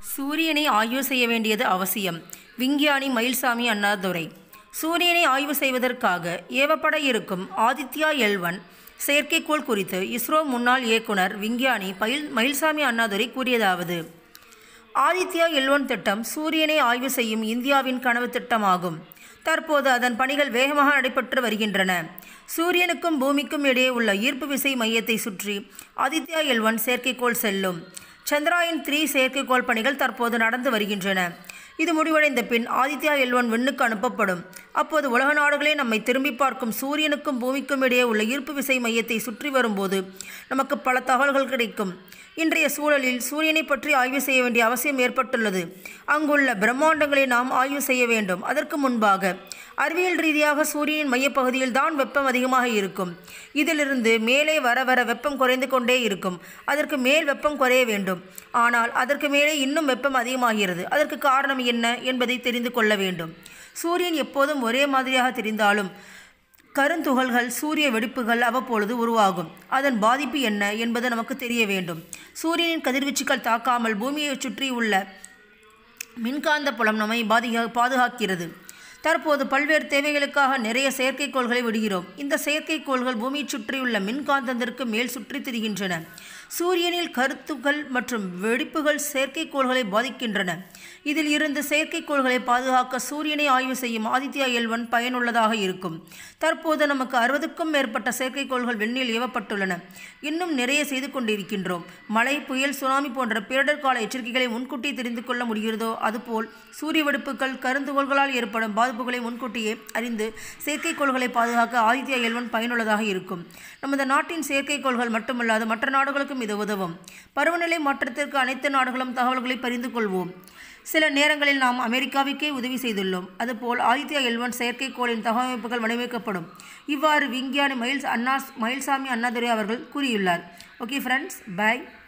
சூரியனை ஆய்வு செய்ய வேண்டியது அவசியம் விஞ்ஞானி மயில்சாமி அண்ணாதுரை சூரியனை ஆய்வு செய்வதற்காக ஏவப்பட இருக்கும் ஆதித்யா எல்வன் செயற்கைக்கோள் குறித்து இஸ்ரோ முன்னாள் இயக்குனர் விஞ்ஞானி பயில் மயில்சாமி அண்ணாதுரை கூறியதாவது ஆதித்யா எல்வன் திட்டம் சூரியனை ஆய்வு செய்யும் இந்தியாவின் கனவு திட்டமாகும் தற்போது அதன் பணிகள் வேகமாக நடைபெற்று வருகின்றன சூரியனுக்கும் பூமிக்கும் இடையே உள்ள ஈர்ப்பு விசை மையத்தை சுற்றி ஆதித்யா எல்வன் செயற்கைக்கோள் செல்லும் சந்திராயன் த்ரீ செயற்கைக்கோள் பணிகள் தற்போது நடந்து வருகின்றன இது முடிவடைந்த பின் ஆதித்யா எல்வன் விண்ணுக்கு அனுப்பப்படும் அப்போது உலக நாடுகளே நம்மை திரும்பி பார்க்கும் சூரியனுக்கும் பூமிக்கும் இடையே உள்ள ஈர்ப்பு விசை மையத்தை சுற்றி வரும்போது நமக்கு பல தகவல்கள் கிடைக்கும் இன்றைய சூழலில் சூரியனை பற்றி ஆய்வு செய்ய வேண்டிய அவசியம் ஏற்பட்டுள்ளது அங்குள்ள பிரம்மாண்டங்களை நாம் ஆய்வு செய்ய வேண்டும் அதற்கு முன்பாக அறிவியல் ரீதியாக சூரியனின் மையப்பகுதியில் தான் வெப்பம் அதிகமாக இருக்கும் இதிலிருந்து மேலே வர வர வெப்பம் குறைந்து கொண்டே இருக்கும் அதற்கு மேல் வெப்பம் குறைய வேண்டும் ஆனால் அதற்கு மேலே இன்னும் வெப்பம் அதிகமாகிறது அதற்கு காரணம் என்ன என்பதை தெரிந்து கொள்ள வேண்டும் சூரியன் எப்போதும் ஒரே மாதிரியாக தெரிந்தாலும் கருந்துகள்கள் சூரிய வெடிப்புகள் அவ்வப்பொழுது உருவாகும் அதன் பாதிப்பு என்ன என்பது நமக்கு தெரிய வேண்டும் சூரியனின் கதிர்வீச்சுகள் தாக்காமல் பூமியை சுற்றி உள்ள மின்காந்த புலம் நம்மை பாதிகா பாதுகாக்கிறது தற்போது பல்வேறு தேவைகளுக்காக நிறைய செயற்கைக்கோள்களை விடுகிறோம் இந்த செயற்கைக்கோள்கள் பூமியை சுற்றியுள்ள மின்காந்தத்திற்கு மேல் சுற்றி திரிகின்றன சூரியனில் கருத்துக்கள் மற்றும் வெடிப்புகள் செயற்கைக்கோள்களை பாதிக்கின்றன இதில் இருந்து செயற்கைக்கோள்களை பாதுகாக்க சூரியனை ஆய்வு செய்யும் ஆதித்யா எல்வன் பயனுள்ளதாக இருக்கும் தற்போது நமக்கு அறுபதுக்கும் மேற்பட்ட செயற்கைக்கோள்கள் விண்ணில் ஏவப்பட்டுள்ளன இன்னும் நிறைய செய்து கொண்டிருக்கின்றோம் மழை புயல் சுனாமி போன்ற பேரிடர் கால எச்சரிக்கைகளை முன்கூட்டி தெரிந்து கொள்ள முடிகிறதோ அதுபோல் சூரிய வெடிப்புகள் கருந்துகோள்களால் ஏற்படும் பாதிப்புகளை முன்கூட்டியே அறிந்து செயற்கைக்கோள்களை பாதுகாக்க ஆதித்யா எல்வன் பயனுள்ளதாக இருக்கும் நமது நாட்டின் செயற்கைக்கோள்கள் மட்டுமல்லாது மற்ற நாடுகளுக்கும் இது உதவும் பருவநிலை மாற்றத்திற்கு அனைத்து நாடுகளும் தகவல்களை பரிந்து கொள்வோம் சில நேரங்களில் நாம் அமெரிக்காவுக்கே உதவி செய்துள்ளோம் அதுபோல் ஆதித்யா எல்வன் செயற்கைக்கோளின் தகவமைப்புகள் வடிவமைக்கப்படும் இவ்வாறு விஞ்ஞானி மயில்ஸ் அண்ணா மயில்சாமி அண்ணாதுரை அவர்கள் கூறியுள்ளார் ஓகே ஃப்ரெண்ட்ஸ் பை